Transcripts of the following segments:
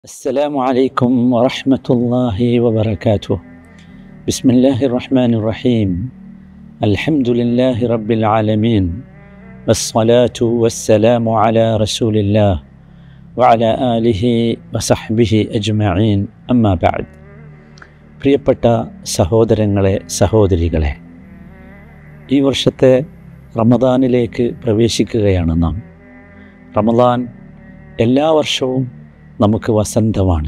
السلام عليكم ورحمة الله وبركاته بسم الله الرحمن الرحيم الحمد لله رب العالمين والصلاة والسلام على رسول الله وعلى آله وصحبه أجمعين أما بعد പ്രിയപ്പെട്ട സഹോദരങ്ങളെ സഹോദരികളെ ഈ വർഷത്തെ റമദാനിലേക്ക് പ്രവേശിക്കുകയാണ് നാം റമദാൻ എല്ലാ വർഷവും നമുക്ക് വസന്തമാണ്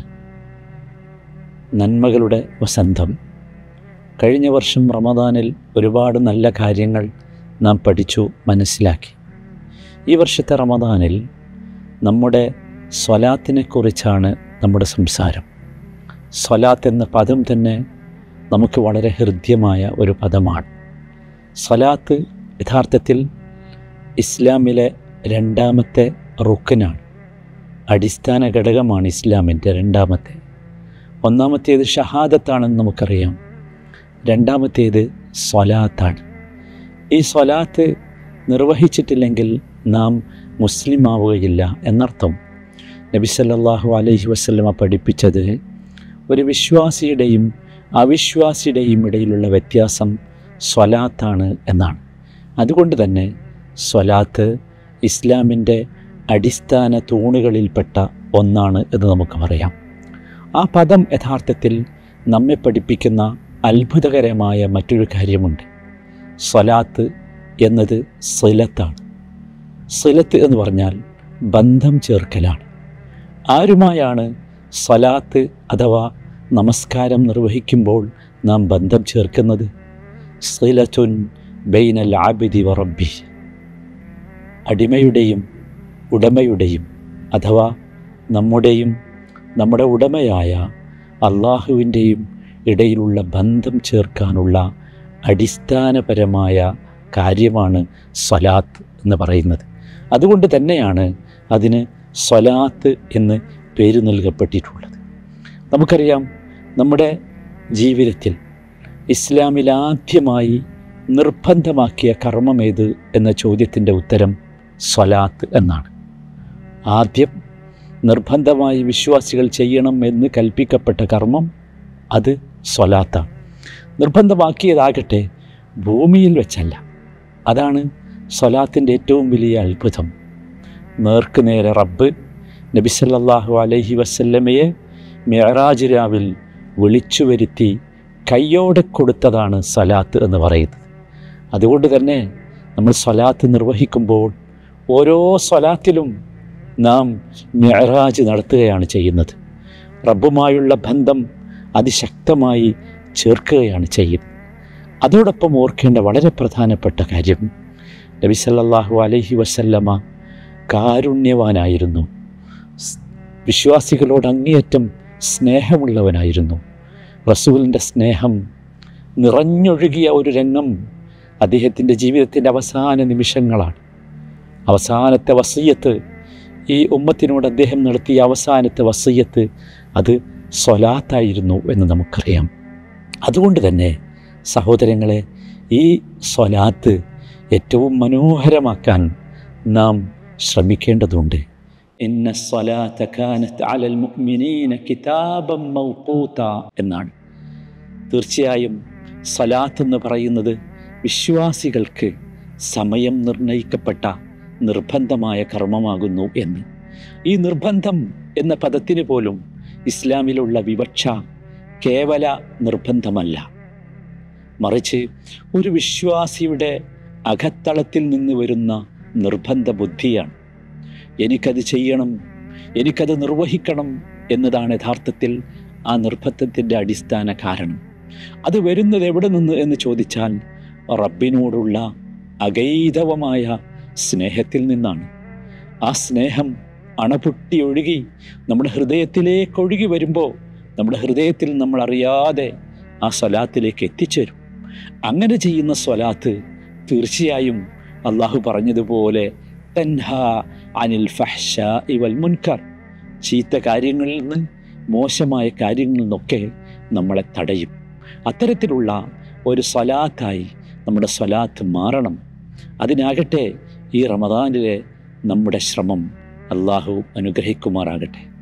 നന്മകളുടെ വസന്തം കഴിഞ്ഞ വർഷം റമദാനിൽ ഒരുപാട് നല്ല കാര്യങ്ങൾ നാം പഠിച്ചു മനസ്സിലാക്കി ഈ വർഷത്തെ റമദാനിൽ നമ്മുടെ സ്വലാത്തിനെക്കുറിച്ചാണ് നമ്മുടെ സംസാരം സ്വലാത്ത് എന്ന പദം തന്നെ നമുക്ക് വളരെ ഹൃദ്യമായ ഒരു പദമാണ് സ്വലാത്ത് യഥാർത്ഥത്തിൽ ഇസ്ലാമിലെ രണ്ടാമത്തെ റുക്കനാണ് അടിസ്ഥാന ഘടകമാണ് ഇസ്ലാമിൻ്റെ രണ്ടാമത്തെ ഒന്നാമത്തേത് ഷഹാദത്താണെന്ന് നമുക്കറിയാം രണ്ടാമത്തേത് സ്വലാത്താണ് ഈ സ്വലാത്ത് നിർവഹിച്ചിട്ടില്ലെങ്കിൽ നാം മുസ്ലിം ആവുകയില്ല എന്നർത്ഥം നബി സല്ലല്ലാഹു അലൈഹി വസല്ലമ പഠിപ്പിച്ചത് ഒരു വിശ്വാസിയുടെയും അവിശ്വാസിയുടെയും ഇടയിലുള്ള വ്യത്യാസം സ്വലാത്താണ് എന്നാണ് അതുകൊണ്ട് തന്നെ സ്വലാത്ത് ഇസ്ലാമിൻ്റെ അടിസ്ഥാന തൂണുകളിൽപ്പെട്ട ഒന്നാണ് എന്ന് നമുക്ക് പറയാം ആ പദം യഥാർത്ഥത്തിൽ നമ്മെ പഠിപ്പിക്കുന്ന അത്ഭുതകരമായ മറ്റൊരു കാര്യമുണ്ട് സ്വലാത്ത് എന്നത് സിലത്താണ് സിലത്ത് എന്ന് പറഞ്ഞാൽ ബന്ധം ചേർക്കലാണ് ആരുമായാണ് സ്വലാത്ത് അഥവാ നമസ്കാരം നിർവഹിക്കുമ്പോൾ നാം ബന്ധം ചേർക്കുന്നത് സിലത്തുൻ ബൈനൽ ആബിദി വറബി അടിമയുടെയും ഉടമയുടെയും അഥവാ നമ്മുടെയും നമ്മുടെ ഉടമയായ അള്ളാഹുവിൻ്റെയും ഇടയിലുള്ള ബന്ധം ചേർക്കാനുള്ള അടിസ്ഥാനപരമായ കാര്യമാണ് സ്വലാത്ത് എന്ന് പറയുന്നത് അതുകൊണ്ട് തന്നെയാണ് അതിന് സ്വലാത്ത് എന്ന് പേര് നൽകപ്പെട്ടിട്ടുള്ളത് നമുക്കറിയാം നമ്മുടെ ജീവിതത്തിൽ ഇസ്ലാമിൽ ആദ്യമായി നിർബന്ധമാക്കിയ കർമ്മമേത് എന്ന ചോദ്യത്തിൻ്റെ ഉത്തരം സ്വലാത്ത് എന്നാണ് ആദ്യം നിർബന്ധമായി വിശ്വാസികൾ ചെയ്യണം എന്ന് കൽപ്പിക്കപ്പെട്ട കർമ്മം അത് സ്വലാത്താണ് നിർബന്ധമാക്കിയതാകട്ടെ ഭൂമിയിൽ വെച്ചല്ല അതാണ് സ്വലാത്തിൻ്റെ ഏറ്റവും വലിയ അത്ഭുതം നേർക്ക് നേരെ റബ്ബ് നബി സല്ലല്ലാഹു അലൈഹി വസല്ലമയെ മെഹറാജ് രാവിൽ വിളിച്ചു വരുത്തി കയ്യോടെ കൊടുത്തതാണ് സ്വലാത്ത് എന്ന് പറയുന്നത് അതുകൊണ്ട് തന്നെ നമ്മൾ സ്വലാത്ത് നിർവഹിക്കുമ്പോൾ ഓരോ സ്വലാത്തിലും നാം മെഹറാജ് നടത്തുകയാണ് ചെയ്യുന്നത് റബ്ബുമായുള്ള ബന്ധം അതിശക്തമായി ചേർക്കുകയാണ് ചെയ്യുന്നത് അതോടൊപ്പം ഓർക്കേണ്ട വളരെ പ്രധാനപ്പെട്ട കാര്യം നബി സല്ലല്ലാഹു അലൈഹി വസല്ലമ കാരുണ്യവാനായിരുന്നു വിശ്വാസികളോട് അങ്ങേയറ്റം സ്നേഹമുള്ളവനായിരുന്നു റസൂലിൻ്റെ സ്നേഹം നിറഞ്ഞൊഴുകിയ ഒരു രംഗം അദ്ദേഹത്തിൻ്റെ ജീവിതത്തിൻ്റെ അവസാന നിമിഷങ്ങളാണ് അവസാനത്തെ വസയ്യത്ത് ഈ ഉമ്മത്തിനോട് അദ്ദേഹം നടത്തിയ അവസാനത്തെ വസയ്യത്ത് അത് സ്വലാത്തായിരുന്നു എന്ന് നമുക്കറിയാം അതുകൊണ്ട് തന്നെ സഹോദരങ്ങളെ ഈ സ്വലാത്ത് ഏറ്റവും മനോഹരമാക്കാൻ നാം ശ്രമിക്കേണ്ടതുണ്ട് ഇന്ന സ്വലാത്ത കാനത്ത് അലൽ മുഅ്മിനീന കിതാബം മൗഖൂത എന്നാണ് തീർച്ചയായും സ്വലാത്ത് എന്ന് പറയുന്നത് വിശ്വാസികൾക്ക് സമയം നിർണയിക്കപ്പെട്ട നിർബന്ധമായ കർമ്മമാകുന്നു എന്ന് ഈ നിർബന്ധം എന്ന പദത്തിന് പോലും ഇസ്ലാമിലുള്ള വിവക്ഷ കേവല നിർബന്ധമല്ല മറിച്ച് ഒരു വിശ്വാസിയുടെ അകത്തളത്തിൽ നിന്ന് വരുന്ന നിർബന്ധ ബുദ്ധിയാണ് എനിക്കത് ചെയ്യണം എനിക്കത് നിർവഹിക്കണം എന്നതാണ് യഥാർത്ഥത്തിൽ ആ നിർബന്ധത്തിൻ്റെ അടിസ്ഥാന കാരണം അത് വരുന്നത് എവിടെ നിന്ന് എന്ന് ചോദിച്ചാൽ റബ്ബിനോടുള്ള അഗൈതവമായ സ്നേഹത്തിൽ നിന്നാണ് ആ സ്നേഹം അണപൊട്ടി ഒഴുകി നമ്മുടെ ഹൃദയത്തിലേക്ക് ഒഴുകി വരുമ്പോൾ നമ്മുടെ ഹൃദയത്തിൽ നമ്മൾ അറിയാതെ ആ സ്വലാത്തിലേക്ക് എത്തിച്ചേരും അങ്ങനെ ചെയ്യുന്ന സ്വലാത്ത് തീർച്ചയായും അള്ളാഹു പറഞ്ഞതുപോലെ തൻഹ അനിൽ ഫഹ്ഷ ഇവൽ മുൻകർ ചീത്ത കാര്യങ്ങളിൽ നിന്ന് മോശമായ കാര്യങ്ങളിൽ നിന്നൊക്കെ നമ്മളെ തടയും അത്തരത്തിലുള്ള ഒരു സ്വലാത്തായി നമ്മുടെ സ്വലാത്ത് മാറണം അതിനാകട്ടെ ഈ റമദാനിലെ നമ്മുടെ ശ്രമം അള്ളാഹു അനുഗ്രഹിക്കുമാറാകട്ടെ